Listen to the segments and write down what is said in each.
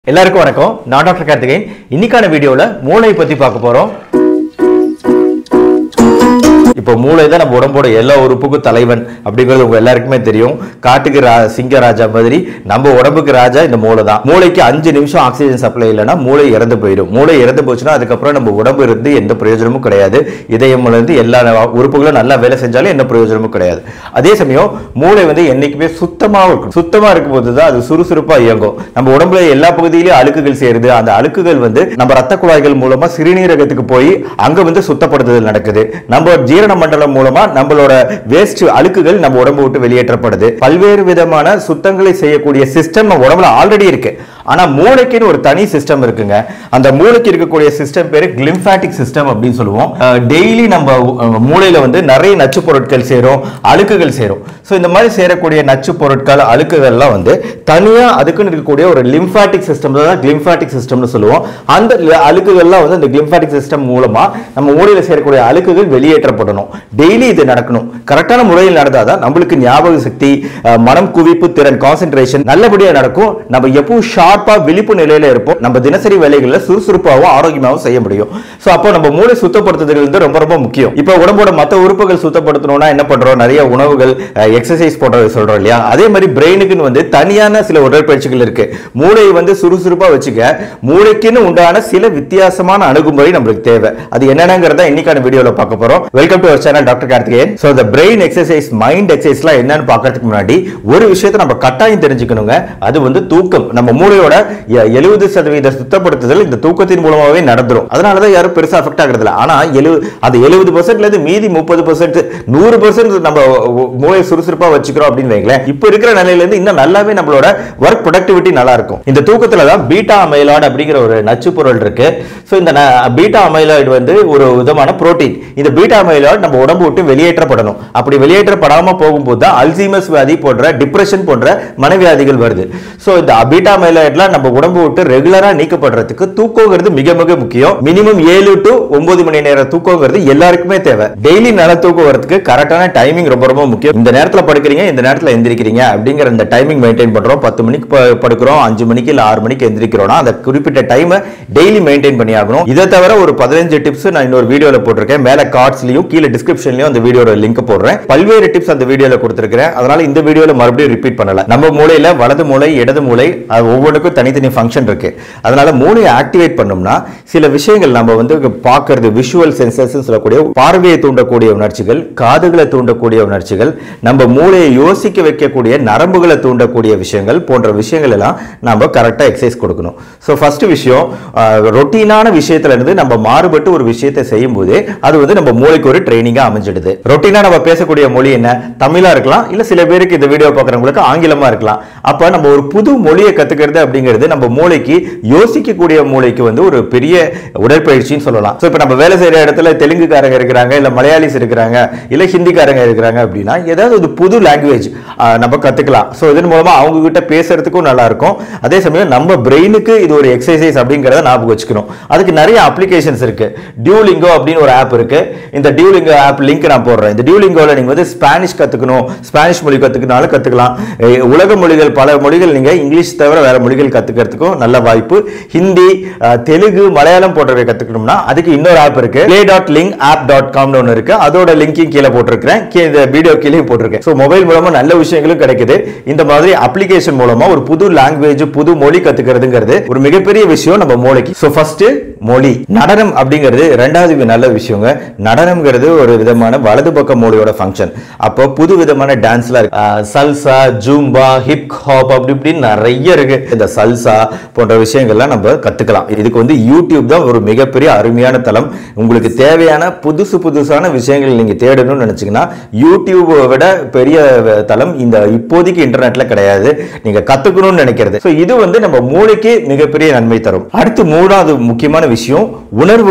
எல்லாருக்கும் வணக்கம் நான் டாக்டர் கார்த்திகேயன் இன்னைக்கான வீடியோல மூளை பத்தி பார்க்க போறோம் இப்போ மூளை தான் நம்ம உடம்போட எல்லா உறுப்புக்கும் தலைவன் அப்படிங்கிறது உங்க எல்லாருக்குமே தெரியும் காட்டுக்கு ரா- சிங்க ராஜா மாதிரி நம்ம உடம்புக்கு ராஜா இந்த மூளை தான் மூளைக்கு அஞ்சு நிமிஷம் ஆக்சிஜன் சப்ளை இல்லைன்னா மூளை இறந்து போயிடும் மூளை இறந்து போச்சுன்னா அதுக்கப்புறம் நம்ம உடம்பு இருந்து எந்த பிரயோஜனமும் கிடையாது இதயம் இருந்து எல்லா உறுப்புகளும் நல்லா வேலை செஞ்சாலும் எந்த பிரயோஜனமும் கிடையாது அதே சமயம் மூளை வந்து என்னைக்குமே சுத்தமா இருக்கும் சுத்தமா இருக்கும்போது தான் அது சுறுசுறுப்பா இயங்கும் நம்ம உடம்புல எல்லா பகுதியிலும் அழுக்குகள் சேருது அந்த அழுக்குகள் வந்து நம்ம ரத்த குழாய்கள் மூலமா சிறுநீரகத்துக்கு போய் அங்க வந்து சுத்தப்படுத்துதல் நடக்குது நம்ம ஜீரண மண்டலம் மூலமா நம்மளோட வேஸ்ட் அழுக்குகள் நம்ம உடம்பு விட்டு வெளியேற்றப்படுது பல்வேறு விதமான சுத்தங்களை செய்யக்கூடிய சிஸ்டம் நம்ம உடம்புல ஆல்ரெடி இருக்கு ஆனா மூளைக்குன்னு ஒரு தனி சிஸ்டம் இருக்குங்க அந்த மூளைக்கு இருக்கக்கூடிய சிஸ்டம் பேரு கிளிம்பாட்டிக் சிஸ்டம் அப்படின்னு சொல்லுவோம் டெய்லி நம்ம அஹ், மூளையில வந்து நிறைய நச்சு பொருட்கள் சேரும் அழுக்குகள் சேரும் ஸோ இந்த மாதிரி சேரக்கூடிய நச்சு பொருட்கள் அழுக்குகள்லாம் வந்து தனியா அதுக்குன்னு இருக்கக்கூடிய ஒரு லிம்பாட்டிக் சிஸ்டம் தான் கிளிம்பாட்டிக் சிஸ்டம்னு சொல்லுவோம் அந்த ல- அழுக்குகள்லாம் வந்து அந்த கிளிம்பாட்டிக் சிஸ்டம் மூலமா நம்ம மூளையில சேரக்கூடிய அழுக்குகள் வெளியேற்றப்படணும் டெய்லி இது நடக்கணும் கரெக்டான முறையில் நடந்தாதான் நம்மளுக்கு ஞாபக சக்தி அஹ், மனம் குவிப்பு திறன் கான்சென்ட்ரேஷன் நல்லபடியா நடக்கும் நம்ம எப்பவும் ஷார்ப்பா விழிப்பு நிலையில இருப்போம் நம்ம தினசரி வேலைகளில் சுறுசுறுப்பாகவும் ஆரோக்கியமாகவும் செய்ய முடியும் ஸோ அப்போ நம்ம மூளை சுத்தப்படுத்துதல் வந்து ரொம்ப ரொம்ப முக்கியம் இப்போ உடம்போட மற்ற உறுப்புகள் சுத்தப்படுத்தணும்னா என்ன பண்றோம் நிறைய உணவுகள் எக்ஸசைஸ் போடுறது சொல்றோம் இல்லையா அதே மாதிரி பிரெயினுக்குன்னு வந்து தனியான சில உடற்பயிற்சிகள் இருக்கு மூளையை வந்து சுறுசுறுப்பா வச்சுக்க மூளைக்குன்னு உண்டான சில வித்தியாசமான அணுகுமுறை நம்மளுக்கு தேவை அது என்னென்னங்கிறத இன்னைக்கான வீடியோல பார்க்க போறோம் welcome to our channel doctor Karthikeyan so இந்த பிரெயின் எக்ஸசைஸ் மைண்ட் எக்ஸசைஸ்லாம் என்னன்னு பார்க்கறதுக்கு முன்னாடி ஒரு விஷயத்தை நம்ம கட்டாயம் தெரிஞ்சுக்கணுங்க அது வந்து தூக்கம் நம்ம மூளையோட எழுபது சதவீத சுத்தப்படுத்துதல் இந்த தூக்கத்தின் மூலமாவே நடந்துரும் அதனால தான் யாரும் பெருசா அஃபெக்ட் ஆகுறது இல்லை ஆனா எழு அது எழுபது பர்சன்ட்ல இருந்து மீதி முப்பது பர்சன்ட் நூறு பர்சன்ட் நம்ம மூளையை சுறுசுறுப்பா வச்சுக்கிறோம் அப்படின்னு வைங்களேன் இப்போ இருக்கிற நிலையில இருந்து இன்னும் நல்லாவே நம்மளோட ஒர்க் ப்ரொடக்டிவிட்டி நல்லா இருக்கும் இந்த தூக்கத்துல தான் பீட்டா அமைலாய்டு அப்படிங்கிற ஒரு நச்சு பொருள் இருக்கு ஸோ இந்த பீட்டா அமைலாய்டு வந்து ஒரு விதமான புரோட்டீன் இந்த பீட்டா அமைலாய்டு நம்ம உடம்பு விட்டு வெளியேற்றப்படணும் அப்படி வெளியேற்றப்படாம போகும்போது தான் அல்சீமஸ் வியாதி போன்ற டிப்ரெஷன் போன்ற மனவியாதிகள் வருது ஸோ இந்த பீட்டா அமைலாய்டுலாம் நம்ம உடம்பு விட்டு ரெகுலரா நீக்கப்படுறதுக்கு தூக்கங்கிறது மிக மிக முக்கியம் மினிமம் ஏழு டு ஒன்பது மணி நேரம் தூக்கங்கிறது எல்லாருக்குமே தேவை டெய்லி நல்ல தூக்கம் வரதுக்கு கரெக்டான டைமிங் ரொம்ப ரொம்ப முக்கியம் இந்த நேரத்தில் படுக்கிறீங்க இந்த நேரத்தில் எந்திரிக்கிறீங்க அப்படிங்கிற இந்த டைமிங் மெயின்டைன் பண்றோம் பத்து மணிக்கு ப- படுக்கிறோம் அஞ்சு மணிக்கு இல்ல ஆறு மணிக்கு எந்திரிக்கிறோம்னா அந்த குறிப்பிட்ட டைமை டெய்லி மெயின்டைன் பண்ணி ஆகணும் இதை தவிர ஒரு பதினஞ்சு டிப்ஸ் நான் இன்னொரு வீடியோல போட்டிருக்கேன் மேல கார்ட்ஸ்லயும் கீழே டிஸ்கிரிப்ஷன்லயும் அந்த வீடியோட லிங்க் போடுறேன் பல்வேறு டிப்ஸ் அந்த வீடியோல கொடுத்திருக்கிறேன் அதனால இந்த வீடியோல மறுபடியும் ரிப்பீட் பண்ணல நம்ம மூளையில வலது மூளை இடது மூளை அது ஒவ்வொன்றுக்கும் தனித்தனி ஃபங்க்ஷன் இருக்கு அதனால மூளையை ஆக்டிவேட் பண்ணோம்னா சில விஷயங்கள் நம்ம வந்து பார்க்கிறது விஷுவல் சென்சஸ் சொல்லக்கூடிய பார்வையை தூண்டக்கூடிய உணர்ச்சிகள் காதுகளை தூண்டக்கூடிய உணர்ச்சிகள் நம்ம மூளையை யோசிக்க வைக்கக்கூடிய நரம்புகளை தூண்டக்கூடிய விஷயங்கள் போன்ற விஷயங்கள் எல்லாம் நம்ம கரெக்டாக எக்ஸசைஸ் கொடுக்கணும் ஸோ ஃபர்ஸ்ட் விஷயம் ரொட்டீனான விஷயத்துல இருந்து நம்ம மாறுபட்டு ஒரு விஷயத்தை செய்யும் போதே அது வந்து நம்ம மூளைக்கு ஒரு ட்ரைனிங்கா அமைஞ்சிடுது ரொட்டீனா நம்ம பேசக்கூடிய மொழி என்ன தமிழா இருக்கலாம் இல்ல சில பேருக்கு இந்த வீடியோ பார்க்குறவங்களுக்கு ஆங்கிலமா இருக்கலாம் அப்ப நம்ம ஒரு புது மொழியை கத்துக்கிறது அப்படிங்கிறது நம்ம மூளைக்கு யோசிக்கக்கூடிய மூளைக்கு வந்து ஒரு பெரிய உடற்பயிற்சின்னு சொல்லலாம் ஸோ இப்போ நம்ம வேலை செய்யற இடத்துல தெலுங்குக்காரங்க இருக்கிறாங்க இல்ல மலையாளிஸ் இருக்கிறாங்க இல்ல ஹிந்திக்காரங்க இருக்கிறாங்க அப்படின்னா ஏதாவது ஒரு புது லாங்குவேஜ் நம்ம கத்துக்கலாம் ஸோ இதன் மூலமா அவங்க கிட்ட பேசுறதுக்கும் நல்லா இருக்கும் அதே சமயம் நம்ம பிரெயினுக்கு இது ஒரு எக்ஸசைஸ் அப்படிங்கிறத ஞாபகம் வச்சுக்கணும் அதுக்கு நிறைய அப்ளிகேஷன்ஸ் இருக்கு டியூலிங்கோ அப்படின்னு ஒரு ஆப் இருக்கு இந்த டியூலிங்கோ ஆப் லிங்க் நான் போடுறேன் இந்த டியூலிங்கோல நீங்க வந்து ஸ்பானிஷ் கத்துக்கணும் ஸ்பானிஷ் மொழி கத்துக்கனாலும் கத்துக்கலாம் எ- உலக மொழிகள் பல மொழிகள் நீங்க இங்கிலீஷ் தவிர வேற மொழிகள் கத்துக்கிறதுக்கும் நல்ல வாய்ப்பு ஹிந்தி அஹ், தெலுங்கு மலையாளம் போன்றவை கத்துக்கணும்னா அதுக்கு இன்னொரு ஆப் இருக்கு play dot link app dot காம்னு ஒன்று இருக்கு அதோட லிங்கையும் கீழே போட்டிருக்கிறேன் கீழே இந்த வீடியோ கீழே போட்டிருக்கேன் ஸோ மொபைல் மூலமா நல்ல விஷயங்களும் கிடைக்குது இந்த மாதிரி அப்ளிகேஷன் மூலமா ஒரு புது லாங்குவேஜ் புது மொழி கத்துக்கிறதுங்கிறது ஒரு மிகப்பெரிய விஷயம் நம்ம மூளைக்கு ஸோ ஃபர்ஸ்ட் மொழி நடனம் அப்படிங்கிறது ரெண்டாவது நல்ல விஷயங்க நடனம்ங்கிறது ஒரு விதமான வலது பக்க மூளையோட ஃபங்க்ஷன் அப்போ புது விதமான டான்ஸ்லாம் இருக்கு ஆஹ் சல்சா ஜூம்பா ஹிப் ஹாப் அப்படி இப்படின்னு நிறைய இருக்கு இந்த சல்சா போன்ற விஷயங்கள்லாம் நம்ம கத்துக்கலாம் இதுக்கு வந்து யூடியூப் தான் ஒரு மிகப்பெரிய அருமையான தளம் உங்களுக்கு தேவையான புதுசு புதுசான விஷயங்கள் நீங்க தேடணும்னு நினைச்சீங்கன்னா யூடியூபை விட பெரிய தளம் இந்த இப்போதைக்கு இன்டர்நெட்ல கிடையாது நீங்க கத்துக்கணும்னு நினைக்கிறது ஸோ இது வந்து நம்ம மூளைக்கு மிகப்பெரிய நன்மை தரும் அடுத்து மூணாவது முக்கியமான விஷயம் உணர்வுகள்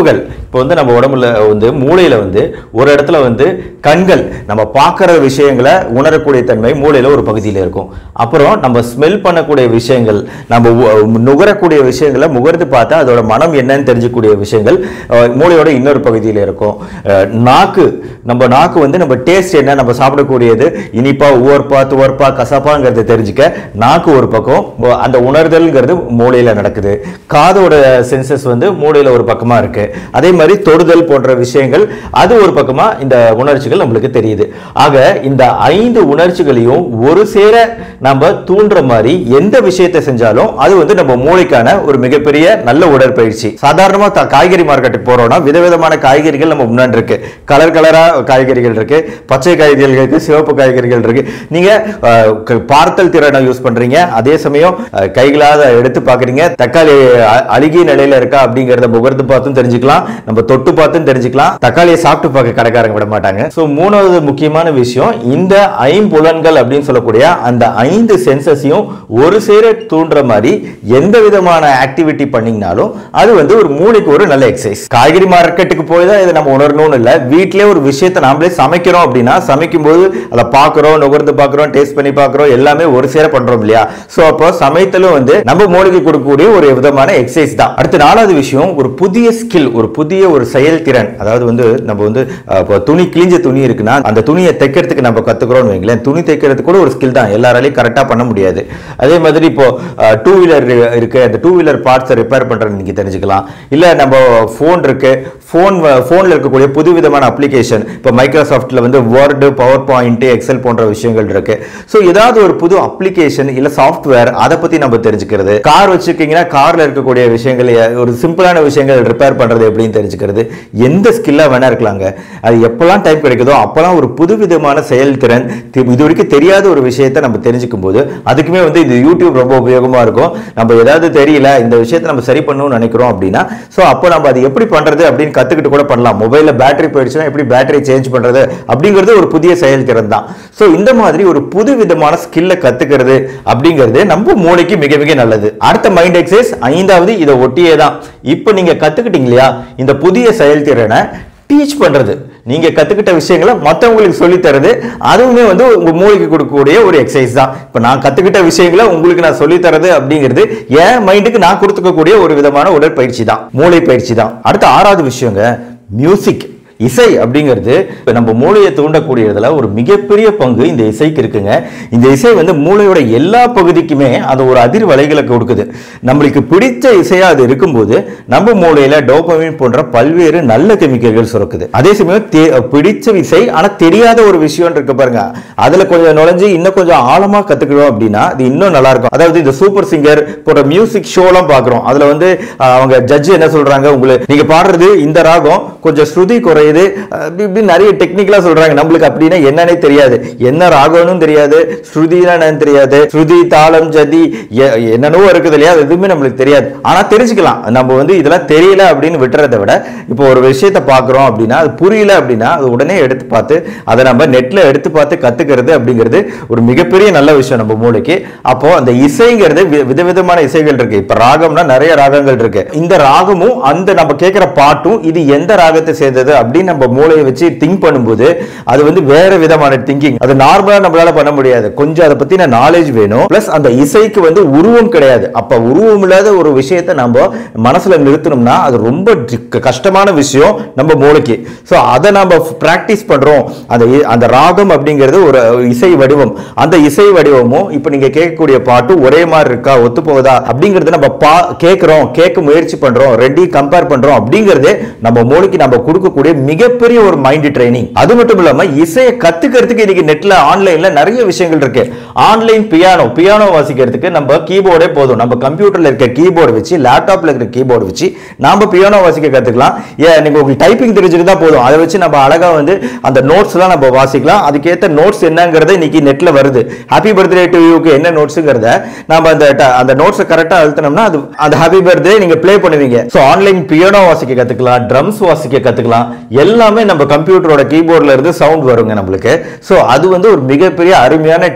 இப்போ வந்து நம்ம உடம்புல வந்து மூளையில வந்து ஒரு இடத்துல வந்து கண்கள் நம்ம பார்க்குற விஷயங்களை உணரக்கூடிய தன்மை மூளையில ஒரு பகுதியில் இருக்கும் அப்புறம் நம்ம ஸ்மெல் பண்ணக்கூடிய விஷயங்கள் நம்ம உ- நுகரக்கூடிய விஷயங்களை முகர்ந்து பார்த்தா அதோட மனம் என்னன்னு தெரிஞ்சக்கூடிய விஷயங்கள் அஹ், மூளையோட இன்னொரு பகுதியில் இருக்கும் அஹ், நாக்கு நம்ம நாக்கு வந்து நம்ம டேஸ்ட் என்ன நம்ம சாப்பிடக்கூடியது இனிப்பா உவர்ப்பா துவர்ப்பா கசப்பாங்கிறத தெரிஞ்சுக்க நாக்கு ஒரு பக்கம் மு- அந்த உணர்தல்ங்கிறது மூளையில நடக்குது காதோட சென்சஸ் வந்து மூளையில ஒரு பக்கமா இருக்கு அதே மாதிரி தொடுதல் போன்ற விஷயங்கள் அது ஒரு பக்கமா இந்த உணர்ச்சிகள் நம்மளுக்கு தெரியுது ஆக இந்த ஐந்து உணர்ச்சிகளையும் ஒரு சேர நம்ம தூண்டுற மாதிரி எந்த விஷயத்தை செஞ்சாலும் அது வந்து நம்ம மூளைக்கான ஒரு மிகப்பெரிய நல்ல உடற்பயிற்சி சாதாரணமா த- காய்கறி மார்க்கெட்டுக்கு போறோம்னா விதவிதமான காய்கறிகள் நம்ம முன்னாடி இருக்கு கலர் கலரா காய்கறிகள் இருக்கு பச்சை காய்கறிகள் இருக்கு சிவப்பு காய்கறிகள் இருக்கு நீங்க அஹ், க- பார்த்தல் திறனை யூஸ் பண்றீங்க அதே சமயம் அஹ், கைகளால எடுத்து பாக்குறீங்க தக்காளி அ- அழுகிய நிலையில இருக்கா அப்படிங்கறத முகர்ந்து பார்த்தும் தெரிஞ்சுக்கலாம் நம்ம தொட்டு பார்த்தும் தெரிஞ்சுக்கலாம் தக்காளியை சாப்பிட்டு பார்க்க கடைக்காரங்க விட மாட்டாங்க சோ மூணாவது முக்கியமான விஷயம் இந்த ஐம்புலன்கள் அப்படின்னு சொல்லக்கூடிய அந்த ஐந்து சென்சஸையும் ஒரு சேர தூண்டுற மாதிரி எந்த விதமான ஆக்டிவிட்டி பண்ணீங்கனாலும் அது வந்து ஒரு மூளைக்கு ஒரு நல்ல எக்ஸசைஸ் காய்கறி மார்க்கெட்டுக்கு போய் தான் இதை நம்ம உணரணும்னு இல்லை வீட்டிலே ஒரு விஷயத்தை நாமளே சமைக்கிறோம் அப்படின்னா சமைக்கும் போது அதை பார்க்குறோம் நுகர்ந்து பார்க்குறோம் டேஸ்ட் பண்ணி பார்க்குறோம் எல்லாமே ஒரு சேர பண்றோம் இல்லையா ஸோ அப்போ சமைத்தலும் வந்து நம்ம மூளைக்கு கொடுக்கக்கூடிய ஒரு விதமான எக்ஸசைஸ் தான் அடுத்த நாலாவது விஷயம் ஒரு புதிய ஸ்கில் ஒரு புதிய ஒரு செயல்திறன் அதாவது வந்து நம்ம வந்து அஹ், இப்போ துணி கிழிஞ்ச துணி இருக்குன்னா அந்த துணியை தைக்கிறதுக்கு நம்ம கத்துக்கிறோம்னு வைங்களேன் துணி தைக்கிறது கூட ஒரு ஸ்கில் தான் எல்லாராலையும் கரெக்டாக பண்ண முடியாது அதே மாதிரி இப்போ டூ வீலர் இருக்கு அந்த டூ வீலர் பார்ட்ஸை ரிப்பேர் பண்றது நீங்க தெரிஞ்சுக்கலாம் இல்ல நம்ம ஃபோன் இருக்கு ஃபோன் ஃபோனில் இருக்கக்கூடிய புதுவிதமான அப்ளிகேஷன் இப்போ மைக்ரோசாஃப்ட்ல வந்து வேர்டு பவர் பாயிண்ட் எக்ஸல் போன்ற விஷயங்கள் இருக்கு ஸோ ஏதாவது ஒரு புது அப்ளிகேஷன் இல்ல சாஃப்ட்வேர் அதை பத்தி நம்ம தெரிஞ்சுக்கிறது கார் வச்சிருக்கீங்கன்னா கார்ல இருக்கக்கூடிய விஷயங்கள் எ- ஒரு சிம்பிளான விஷயங்கள் ரிப்பேர் பண்றது எப்படின்னு தெரிஞ்சுக்கிறது எந்த ஸ்கில்லா வேணா இருக்கலாங்க அது எப்பெல்லாம் டைம் கிடைக்குதோ அப்பெல்லாம் ஒரு புதுவிதமான செயல்திறன் தி- இது வரைக்கும் தெரியாத ஒரு விஷயத்தை நம்ம தெரிஞ்சுக்கும் போது அதுக்குமே வந்து இந்த யூடியூப் ரொம்ப உபயோகமா இருக்கும் நம்ம ஏதாவது தெரியல இந்த விஷயத்தை நம்ம சரி பண்ணணும்னு நினைக்கிறோம் அப்படின்னா ஸோ அப்போ நம்ம அது எப்படி பண்றது அப்படின்னு கத்துக்கிட்டு கூட பண்ணலாம் மொபைல்ல பேட்டரி போயிடுச்சுன்னா எப்படி பேட்டரி சேஞ்ச் பண்றது அப்படிங்கிறது ஒரு புதிய செயல்திறன் தான் ஸோ இந்த மாதிரி ஒரு புது விதமான ஸ்கில்லை கத்துக்கிறது அப்படிங்கிறது நம்ம மூளைக்கு மிக மிக நல்லது அடுத்த மைண்ட் எக்ஸசைஸ் ஐந்தாவது இதை ஒட்டியே தான் இப்போ நீங்க கத்துக்கிட்டீங்க இல்லையா இந்த புதிய செயல்திறனை டீச் பண்றது நீங்க கத்துக்கிட்ட விஷயங்களை மத்தவங்களுக்கு சொல்லி தரது அதுவுமே வந்து உங்க மூளைக்கு கொடுக்கக்கூடிய ஒரு எக்ஸசைஸ் தான் இப்ப நான் கத்துக்கிட்ட விஷயங்களை உங்களுக்கு நான் சொல்லி தரது அப்படிங்கிறது என் மைண்டுக்கு நான் கொடுத்துக்கக்கூடிய ஒரு விதமான உடற்பயிற்சி தான் மூளை பயிற்சி தான் அடுத்த ஆறாவது விஷயங்க மியூசிக் இசை அப்படிங்கிறது இப்ப நம்ம மூளையை தூண்டக்கூடியதுல ஒரு மிகப்பெரிய பங்கு இந்த இசைக்கு இருக்குங்க இந்த இசை வந்து மூளையோட எல்லா பகுதிக்குமே அது ஒரு அதிர்வலைகளை கொடுக்குது நம்மளுக்கு பிடிச்ச இசையா அது இருக்கும்போது நம்ம மூளையில டோபமின் போன்ற பல்வேறு நல்ல கெமிக்கல்கள் சுரக்குது அதே சமயம் தே- பிடிச்ச இசை ஆனா தெரியாத ஒரு விஷயம் இருக்கு பாருங்க அதுல கொஞ்சம் நுழைஞ்சு இன்னும் கொஞ்சம் ஆழமா கத்துக்கிறோம் அப்படின்னா அது இன்னும் நல்லா இருக்கும் அதாவது இந்த சூப்பர் சிங்கர் போன்ற மியூசிக் ஷோலாம் பாக்குறோம் அதுல வந்து அஹ், அவங்க ஜட்ஜ் என்ன சொல்றாங்க உங்களுக்கு நீங்க பாடுறது இந்த ராகம் கொஞ்சம் ஸ்ருதி குறையுது அஹ், இப்படி இப்படி நிறைய டெக்னிக்கலா சொல்றாங்க நம்மளுக்கு அப்படின்னா என்னன்னே தெரியாது என்ன ராகம்னு தெரியாது ஸ்ருதினா என்னன்னு தெரியாது ஸ்ருதி தாளம் ஜதி எ- என்னென்னவோ இருக்குது இல்லையா அது எதுவுமே நம்மளுக்கு தெரியாது ஆனா தெரிஞ்சுக்கலாம் நம்ம வந்து இதெல்லாம் தெரியல அப்படின்னு விட்டுறதை விட இப்போ ஒரு விஷயத்தை பார்க்குறோம் அப்படின்னா அது புரியல அப்படின்னா அது உடனே எடுத்து பார்த்து அதை நம்ம நெட்ல எடுத்து பார்த்து கத்துக்கிறது அப்படிங்கிறது ஒரு மிகப்பெரிய நல்ல விஷயம் நம்ம மூளைக்கு அப்போ அந்த இசைங்கிறது வி- விதவிதமான இசைகள் இருக்கு இப்ப ராகம்னா நிறைய ராகங்கள் இருக்கு இந்த ராகமும் அந்த நம்ம கேட்கிற பாட்டும் இது எந்த ராகத்தை சேர்ந்தது அப்படின்னு நம்ம மூளையை வச்சு திங்க் பண்ணும்போது அது வந்து வேற விதமான திங்கிங் அது நார்மலா நம்மளால பண்ண முடியாது கொஞ்சம் அதை பத்தின நாலேஜ் வேணும் பிளஸ் அந்த இசைக்கு வந்து உருவம் கிடையாது அப்ப உருவம் இல்லாத ஒரு விஷயத்தை நம்ம மனசுல நிறுத்தணும்னா அது ரொம்ப டி- கஷ்டமான விஷயம் நம்ம மூளைக்கு ஸோ அதை நம்ம பிராக்டிஸ் பண்றோம் அந்த இ- அந்த ராகம் அப்படிங்கிறது ஒரு இசை வடிவம் அந்த இசை வடிவமும் இப்போ நீங்க கேட்கக்கூடிய பாட்டு ஒரே மாதிரி இருக்கா ஒத்து போகுதா அப்படிங்கறத நம்ம பா கேட்கிறோம் கேட்க முயற்சி பண்றோம் ரெண்டையும் கம்பேர் பண்றோம் அப்படிங்கறதே நம்ம மூளைக்கு நம்ம கொடுக்கக்கூடிய மிகப்பெரிய ஒரு மைண்ட் ட்ரைனிங் அது மட்டும் இல்லாம இசையை கத்துக்கிறதுக்கு இன்னைக்கு நெட்ல ஆன்லைன்ல நிறைய விஷயங்கள் இருக்கு ஆன்லைன் பியானோ பியானோ வாசிக்கிறதுக்கு நம்ம கீபோர்டே போதும் நம்ம கம்ப்யூட்டர்ல இருக்க கீபோர்டு வச்சு லேப்டாப்ல இருக்கிற கீபோர்டு வச்சு நாம பியானோ வாசிக்க கத்துக்கலாம் ஏன் நீங்க உங்களுக்கு டைப்பிங் தெரிஞ்சிருந்தா போதும் அதை வச்சு நம்ம அழகா வந்து அந்த நோட்ஸ் எல்லாம் நம்ம வாசிக்கலாம் அதுக்கேத்த நோட்ஸ் என்னங்கறத இன்னைக்கு நெட்ல வருது ஹாப்பி பர்த்டே டு யூக்கு என்ன நோட்ஸுங்கிறத நம்ம அந்த ட- அந்த நோட்ஸை கரெக்டா அழுத்தினோம்னா அது அந்த ஹாப்பி பர்த்டே நீங்க ப்ளே பண்ணுவீங்க ஸோ ஆன்லைன் பியானோ வாசிக்க கத்துக்கலாம் ட்ரம்ஸ் வாசிக்க கத்துக்கலாம் எல்லாமே நம்ம கம்ப்யூட்டரோட கீபோர்ட்ல இருந்து சவுண்ட் வருங்க நம்மளுக்கு ஸோ அது வந்து ஒரு மிகப்பெரிய அருமையான ட்ரைனிங்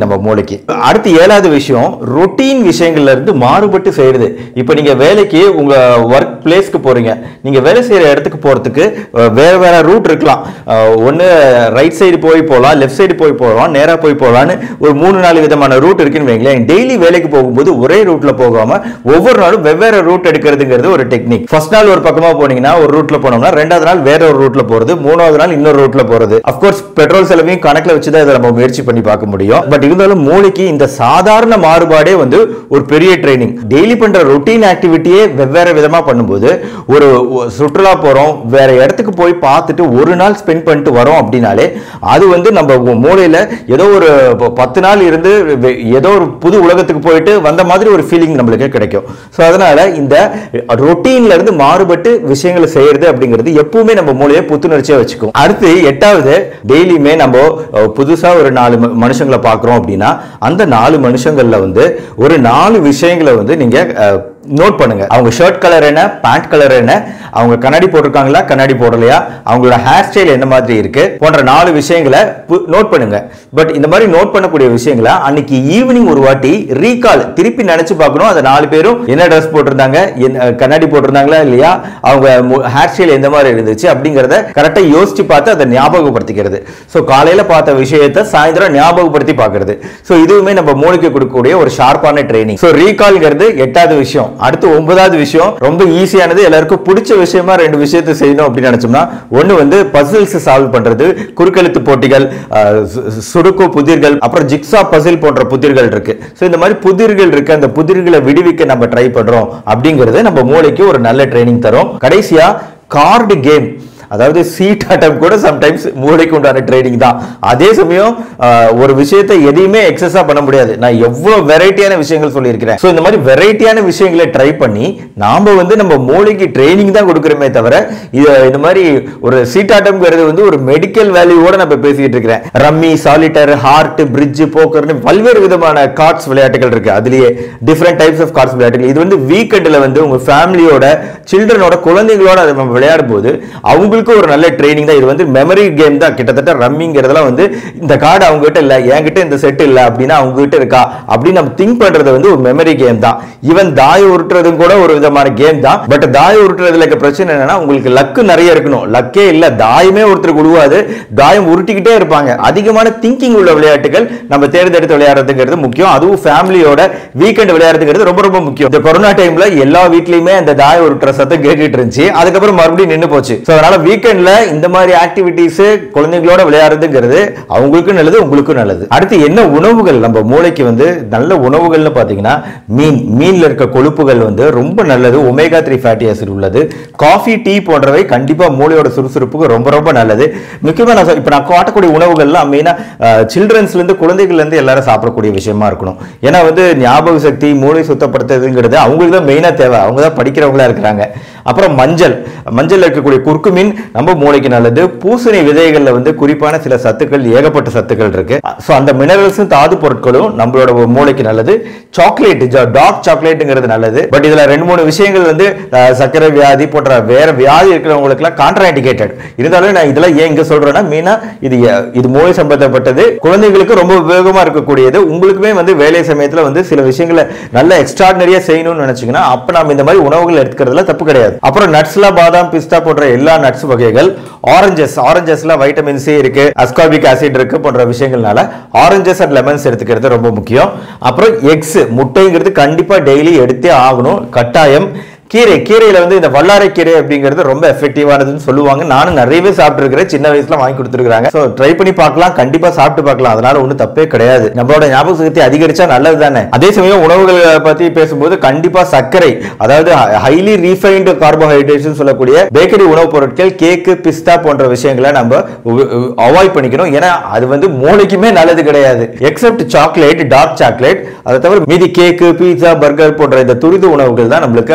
நம்ம மூளைக்கு அடுத்து ஏழாவது விஷயம் ரொட்டீன் விஷயங்கள்ல இருந்து மாறுபட்டு செய்யறது இப்போ நீங்க வேலைக்கு உங்க ஒர்க் பிளேஸ்க்கு போறீங்க நீங்க வேலை செய்யற இடத்துக்கு போறதுக்கு அஹ், வேற வேற ரூட் இருக்கலாம் அஹ், ஒண்ணு ரைட் சைடு போய் போகலாம் லெஃப்ட் சைடு போய் போகலாம் நேரா போய் போகலான்னு ஒரு மூணு நாலு விதமான ரூட் இருக்குன்னு வைங்களேன் டெய்லி வேலைக்கு போகும்போது ஒரே ரூட்ல போகாம ஒவ்வொரு நாளும் வெவ்வேறு ரூட் எடுக்கிறதுங்கிறது ஒரு டெக்னிக் ஃபர்ஸ்ட் நாள் ஒரு பக்கமா போனீங்கன்னா ஒரு ரூட்ல போனோம்னா ரெண்டாவது நாள் வேற ஒரு ரூட்ல போறது மூணாவது நாள் இன்னொரு ரூட்ல போறது அப்கோர்ஸ் பெட்ரோல் செலவையும் கணக்குல வச்சு தான் இதை நம்ம முயற்சி பண்ணி பார்க்க முடியும் பட் இருந்தாலும் மூளைக்கு இந்த சாதாரண மாறுபாடே வந்து ஒரு பெரிய ட்ரைனிங் டெய்லி பண்ற ரொட்டீன் ஆக்டிவிட்டியே வெவ்வேறு விதமா பண்ணும்போது ஒரு ஒ- சுற்றுலா போறோம் வேற இடத்துக்கு போய் பார்த்துட்டு ஒரு நாள் ஸ்பெண்ட் பண்ணிட்டு வரோம் அப்படின்னாலே அது வந்து நம்ம உ- மூளையில ஏதோ ஒரு ப- பத்து நாள் இருந்து வெ- ஏதோ ஒரு புது உலகத்துக்கு போயிட்டு வந்த மாதிரி ஒரு ஃபீலிங் நம்மளுக்கு கிடைக்கும் ஸோ அதனால இந்த ரொட்டீன்ல இருந்து மாறுபட்டு விஷயங்களை செய்யறது அப்படிங்கிறது எப்பவுமே நம்ம மூளையை புத்துணர்ச்சியா வச்சுக்கும் அடுத்து எட்டாவது டெய்லியுமே நம்ம அஹ், புதுசா ஒரு நாலு ம- மனுஷங்களை பார்க்குறோம் அப்படின்னா அந்த நாலு மனுஷங்கள்ல வந்து ஒரு நாலு விஷயங்களை வந்து நீங்க நோட் பண்ணுங்க அவங்க ஷர்ட் கலர் என்ன பேண்ட் கலர் என்ன அவங்க கண்ணாடி போட்டிருக்காங்களா கண்ணாடி போடலையா அவங்களோட ஹேர் ஸ்டைல் என்ன மாதிரி இருக்கு போன்ற நாலு விஷயங்களை நோட் பண்ணுங்க பட் இந்த மாதிரி நோட் பண்ணக்கூடிய விஷயங்களை அன்னைக்கு ஈவினிங் ஒரு வாட்டி ரீகால் திருப்பி நினைச்சு பார்க்கணும் அந்த நாலு பேரும் என்ன ட்ரெஸ் போட்டிருந்தாங்க என்ன- கண்ணாடி போட்டிருந்தாங்களா இல்லையா அவங்க ஹேர் ஸ்டைல் எந்த மாதிரி இருந்துச்சு அப்படிங்கறத கரெக்டா யோசிச்சு பார்த்து அதை ஞாபகப்படுத்திக்கிறது ஸோ காலையில பார்த்த விஷயத்தை சாயந்தரம் ஞாபகப்படுத்தி பார்க்கிறது ஸோ இதுவுமே நம்ம மூளைக்கு கொடுக்கக்கூடிய ஒரு ஷார்ப்பான ட்ரைனிங் ஸோ ரீகால்ங்கிறது எட்டாவது விஷயம் அடுத்து ஒன்பதாவது விஷயம் ரொம்ப ஈஸியானது எல்லாருக்கும் பிடிச்ச விஷயமா ரெண்டு விஷயத்தை செய்யணும் அப்படின்னு நினைச்சோம்னா ஒன்னு வந்து பசில்ஸ் சால்வ் பண்றது குறுக்கெழுத்து போட்டிகள் அஹ், சு- சு- சுடுக்கு புதிர்கள் அப்புறம் ஜிக்ஸா பசில் போன்ற புதிர்கள் இருக்கு ஸோ இந்த மாதிரி புதிர்கள் இருக்கு அந்த புதிர்களை விடுவிக்க நம்ம ட்ரை பண்றோம் அப்படிங்கிறது நம்ம மூளைக்கு ஒரு நல்ல ட்ரைனிங் தரும் கடைசியா கார்டு கேம் அதாவது சீட் ஆட்டம் கூட சம்டைம்ஸ் மூளைக்கு உண்டான ட்ரைனிங் தான் அதே சமயம் ஆஹ், ஒரு விஷயத்தை எதையுமே எக்ஸஸா பண்ண முடியாது நான் எவ்வளவு வெரைட்டியான விஷயங்கள் சொல்லியிருக்கிறேன் ஸோ இந்த மாதிரி வெரைட்டியான விஷயங்களை ட்ரை பண்ணி நாம வந்து நம்ம மூளைக்கு ட்ரைனிங் தான் கொடுக்குறோமே தவிர இது இந்த மாதிரி ஒரு சீட் ஆட்டம்ங்கிறது வந்து ஒரு மெடிக்கல் வேல்யூவோட நம்ம பேசிக்கிட்டு இருக்கிறேன் ரம்மி சாலிட்டர் ஹார்ட் பிரிட்ஜ் போக்கர்னு பல்வேறு விதமான கார்ட்ஸ் விளையாட்டுகள் இருக்கு அதுலயே டிஃப்ரெண்ட் டைப்ஸ் ஆஃப் கார்ட்ஸ் விளையாட்டுகள் இது வந்து வீக்கெண்டில் வந்து உங்க ஃபேமிலியோட சில்ட்ரனோட குழந்தைங்களோட அதை நம்ம விளையாடும் போது அவங்களுக்கு ஒரு நல்ல ட்ரைனிங் தான் இது வந்து மெமரி கேம் தான் கிட்டத்தட்ட ரம்மிங்கிறதுலாம் வந்து இந்த கார்டு அவங்க கிட்ட இல்ல என்கிட்ட இந்த செட் இல்ல அப்படின்னா அவங்க கிட்ட இருக்கா அப்படின்னு நம்ம திங்க் பண்றது வந்து ஒரு மெமரி கேம் தான் ஈவன் தாய உருட்டுறதும் கூட ஒரு விதமான கேம் தான் பட் தாய உருட்டுறதுல இருக்க பிரச்சனை என்னன்னா உங்களுக்கு லக்கு நிறைய இருக்கணும் லக்கே இல்ல தாயமே ஒருத்தருக்கு உருவாது தாயம் உருட்டிக்கிட்டே இருப்பாங்க அதிகமான திங்கிங் உள்ள விளையாட்டுகள் நம்ம தேர்ந்தெடுத்து விளையாடுறதுங்கிறது முக்கியம் அதுவும் ஃபேமிலியோட வீக்கெண்ட் விளையாடுறதுங்கிறது ரொம்ப ரொம்ப முக்கியம் இந்த கொரோனா டைம்ல எல்லா வீட்லயுமே அந்த தாய உருட்டுற சத்தம் கேட்டுட்டு இருந்துச்சு அதுக்கப்புறம் மறுபடியும் நின்னு போச்சு ஸோ அதனால வீக்கெண்ட்ல இந்த மாதிரி ஆக்டிவிட்டிஸ் குழந்தைங்களோட விளையாடுறதுங்கிறது அவங்களுக்கும் நல்லது உங்களுக்கும் நல்லது அடுத்து என்ன உணவுகள் நம்ம மூளைக்கு வந்து நல்ல உணவுகள்னு பார்த்தீங்கன்னா மீன் மீன்ல இருக்க கொழுப்புகள் வந்து ரொம்ப நல்லது ஒமேகா த்ரீ ஃபேட்டி ஆசிட் உள்ளது காஃபி டீ போன்றவை கண்டிப்பா மூளையோட சுறுசுறுப்புக்கு ரொம்ப ரொம்ப நல்லது முக்கியமா நான் சொ- இப்ப நான் காட்டக்கூடிய உணவுகள்லாம் மெயினா சில்ட்ரன்ஸ்ல இருந்து குழந்தைகள்ல இருந்து எல்லாரும் சாப்பிடக்கூடிய விஷயமா இருக்கணும் ஏன்னா வந்து ஞாபக சக்தி மூளை சுத்தப்படுத்துறதுங்கிறது அவங்களுக்கு தான் மெயினா தேவை அவங்க தான் படிக்கிறவங்களா இருக்கிறாங்க அப்புறம் மஞ்சள் மஞ்சள்ல இருக்கக்கூடிய குறுக்குமீன் நம்ம மூளைக்கு நல்லது பூசணி விதைகள்ல வந்து குறிப்பான சில சத்துக்கள் ஏகப்பட்ட சத்துக்கள் இருக்கு ஸோ அந்த மினரல்ஸும் தாது பொருட்களும் நம்மளோட மூளைக்கு நல்லது சாக்லேட் டார்க் சாக்லேட்டுங்கிறது நல்லது பட் இதுல ரெண்டு மூணு விஷயங்கள் வந்து அஹ், சர்க்கரை வியாதி போன்ற வேற வியாதி இருக்கிறவங்களுக்குலாம் கான்ட்ராண்டிகேட்டட் இருந்தாலும் நான் இதெல்லாம் ஏன் இங்க சொல்றேன்னா மெயினா இது எ- இது மூளை சம்பந்தப்பட்டது குழந்தைங்களுக்கு ரொம்ப உபயோகமா இருக்கக்கூடியது உங்களுக்குமே வந்து வேலை சமயத்துல வந்து சில விஷயங்களை நல்ல எக்ஸ்ட்ராடினரியா செய்யணும்னு நினைச்சீங்கன்னா அப்ப நம்ம இந்த மாதிரி உணவுகள் எடுத்துக்கிறதுல தப்பு கிடையாது அப்புறம் நட்ஸ்ல பாதாம் பிஸ்தா போன்ற எல்லா நட்ஸ் வகைகள் ஆரஞ்சஸ் ஆரஞ்சஸ்ல வைட்டமின் சி இருக்கு அஸ்கார்பிக் ஆசிட் இருக்கு போன்ற விஷயங்கள்னால ஆரஞ்சஸ் அண்ட் லெமன்ஸ் எடுத்துக்கிறது ரொம்ப முக்கியம் அப்புறம் எக்ஸ் முட்டைங்கிறது கண்டிப்பா டெய்லி எடுத்தே ஆகணும் கட்டாயம் கீரை கீரையில வந்து இந்த வல்லாரை கீரை அப்படிங்கிறது ரொம்ப எஃபெக்டிவானதுன்னு சொல்லுவாங்க நானும் நிறையவே சாப்பிட்டுருக்கிறேன் சின்ன வயசுல வாங்கி கொடுத்துருக்காங்க ஸோ ட்ரை பண்ணி பார்க்கலாம் கண்டிப்பா சாப்பிட்டு பார்க்கலாம் அதனால ஒன்றும் தப்பே கிடையாது நம்மளோட ஞாபக சக்தி அதிகரிச்சா நல்லது தானே அதே சமயம் உணவுகளை பத்தி பேசும்போது கண்டிப்பா சர்க்கரை அதாவது ஹைலி ரீஃபைன்டு கார்போஹைட்ரேட்ஸ் சொல்லக்கூடிய பேக்கரி உணவுப் பொருட்கள் கேக்கு பிஸ்தா போன்ற விஷயங்களை நம்ம அவாய்ட் பண்ணிக்கணும் ஏன்னா அது வந்து மூளைக்குமே நல்லது கிடையாது எக்ஸப்ட் சாக்லேட் டார்க் சாக்லேட் அதை தவிர மீதி கேக்கு பீட்சா பர்கர் போன்ற இந்த துரித உணவுகள் தான் நம்மளுக்கு ஆகாது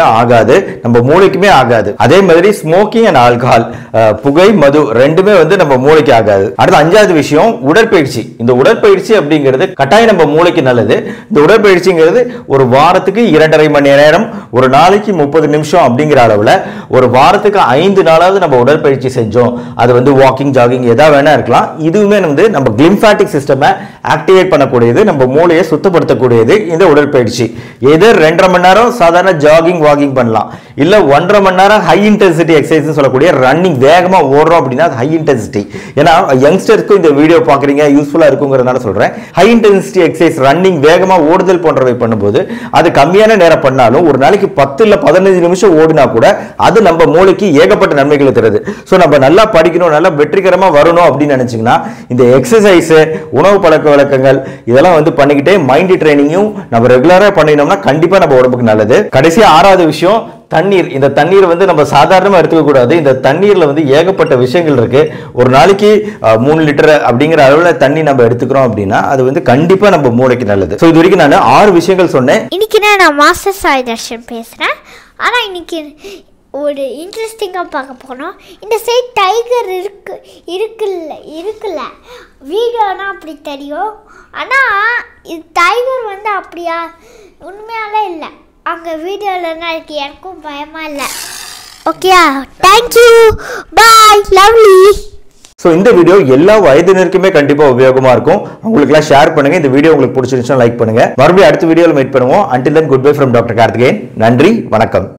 ஆகாது நம்ம மூளைக்குமே ஆகாது அதே மாதிரி ஸ்மோக்கிங் அண்ட் ஆல்கஹால் புகை மது ரெண்டுமே வந்து நம்ம மூளைக்கு ஆகாது அடுத்து அஞ்சாவது விஷயம் உடற்பயிற்சி இந்த உடற்பயிற்சி அப்படிங்கிறது கட்டாயம் நம்ம மூளைக்கு நல்லது இந்த உடற்பயிற்சிங்கிறது ஒரு வாரத்துக்கு இரண்டரை மணி நேரம் ஒரு நாளைக்கு முப்பது நிமிஷம் அப்படிங்கிற அளவுல ஒரு வாரத்துக்கு ஐந்து நாளாவது நம்ம உடற்பயிற்சி செஞ்சோம் அது வந்து வாக்கிங் ஜாகிங் எதா வேணா இருக்கலாம் இதுவுமே வந்து நம்ம கிளிம்பாட்டிக் சிஸ்டமை ஆக்டிவேட் பண்ணக்கூடியது நம்ம மூளையை சுத்தப்படுத்தக்கூடியது இந்த உடற்பயிற்சி எது ரெண்டரை மணி நேரம் சாதாரண ஜாகிங் வாக்கிங் பண்ணலாம் இல்ல ஒன்றரை மணி நேரம் ஹை இன்டென்சிட்டி எக்ஸசைஸ் சொல்லக்கூடிய ரன்னிங் வேகமா ஓடுறோம் அப்படின்னா அது ஹை இன்டென்சிட்டி ஏன்னா யங்ஸ்டர்ஸ்க்கும் இந்த வீடியோ பாக்குறீங்க யூஸ்ஃபுல்லா இருக்குங்கிறதுனால சொல்றேன் ஹை இன்டென்சிட்டி எக்ஸசைஸ் ரன்னிங் வேகமா ஓடுதல் போன்றவை பண்ணும்போது அது கம்மியான நேரம் பண்ணாலும் ஒரு நாளைக்கு பத்து இல்ல பதினஞ்சு நிமிஷம் ஓடினா கூட அது நம்ம மூளைக்கு ஏகப்பட்ட நன்மைகளை தருது ஸோ நம்ம நல்லா படிக்கணும் நல்லா வெற்றிகரமா வரணும் அப்படின்னு நினைச்சீங்கன்னா இந்த எக்ஸசைஸ் உணவு பழக்க வழக்கங்கள் இதெல்லாம் வந்து பண்ணிக்கிட்டே மைண்ட் ட்ரைனிங்கும் நம்ம ரெகுலரா பண்ணினோம்னா கண்டிப்பா நம்ம உடம்புக்கு நல்லது கடைசி ஆறாவது விஷயம் தண்ணீர் இந்த தண்ணீர் வந்து நம்ம சாதாரணமா எடுத்துக்க கூடாது இந்த தண்ணீர்ல வந்து ஏகப்பட்ட விஷயங்கள் இருக்கு ஒரு நாளைக்கு அஹ், மூணு லிட்டர் அப்படிங்கிற அளவுல தண்ணி நம்ம எடுத்துக்கிறோம் அப்படின்னா அது வந்து கண்டிப்பா நம்ம மூளைக்கு நல்லது ஸோ இது வரைக்கும் நான் ஆறு விஷயங்கள் சொன்னேன் இன்னைக்கு நான் நான் மாஸ்டர் சாய் தர்ஷன் பேசுகிறேன் ஆனால் இன்னைக்கு ஒரு இன்ட்ரெஸ்டிங்காக பார்க்க போனோம் இந்த சைட் டைகர் இருக்கு இருக்குல்ல இருக்குல்ல வீடியோனா அப்படி தெரியும் ஆனால் இது டைகர் வந்து அப்படியா உண்மையாலே இல்லை அங்கே வீடியோவில் தான் இருக்கு எனக்கும் பயமாக இல்லை ஓகேயா தேங்க்யூ பாய் லவ்லி ஸோ இந்த வீடியோ எல்லா வயதினருக்குமே கண்டிப்பா உபயோகமா இருக்கும் உங்களுக்குலாம் ஷேர் பண்ணுங்க இந்த வீடியோ உங்களுக்கு பிடிச்சிருந்துச்சுன்னா லைக் பண்ணுங்க மறுபடியும் அடுத்த வீடியோவில் மீட் பண்ணுவோம் until then goodbye from doctor Karthikeyan நன்றி வணக்கம்